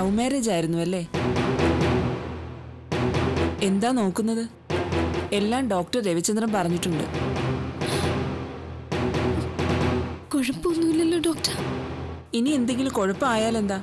Love marriage ആയിരുന്നു അല്ലേ എന്താ നോക്കുന്നത് എല്ലാം ഡോക്ടർ രവിചന്ദ്രൻ പറഞ്ഞിട്ടുണ്ട് കുഴപ്പമൊന്നുമില്ലല്ലോ ഡോക്ടർ ഇനി എന്തെങ്കിലും കുഴപ്പമായാലെന്താ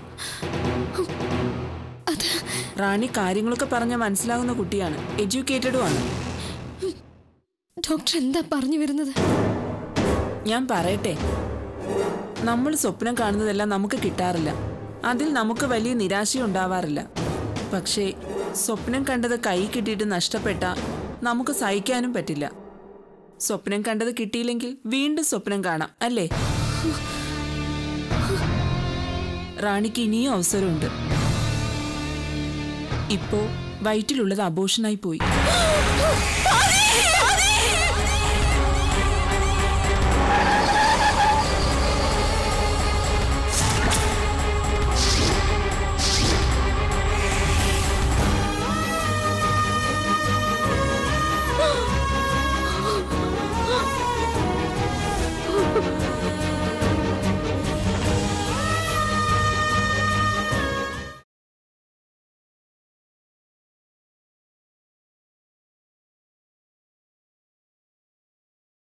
അത് റാണി കാര്യങ്ങളൊക്കെ പറഞ്ഞാൽ മനസ്സിലാകുന്ന കുട്ടിയാണ് എഡ്യൂക്കേറ്റഡും ആണ് ഡോക്ടർ എന്താ പറഞ്ഞു വരുന്നത് ഞാൻ പറയട്ടെ നമ്മൾ സ്വപ്നം കാണുന്നതെല്ലാം നമുക്ക് കിട്ടാറില്ല അതിൽ നമുക്ക് വലിയ നിരാശയുണ്ടാവാറില്ല പക്ഷേ സ്വപ്നം കണ്ടത് കൈ കിട്ടിയിട്ട് നഷ്ടപ്പെട്ട നമുക്ക് സഹിക്കാനും പറ്റില്ല സ്വപ്നം കണ്ടത് കിട്ടിയില്ലെങ്കിൽ വീണ്ടും സ്വപ്നം കാണാം അല്ലേ റാണിക്ക് ഇനിയും അവസരമുണ്ട് ഇപ്പോ വയറ്റിലുള്ളത് അബോഷനായി പോയി പാറി!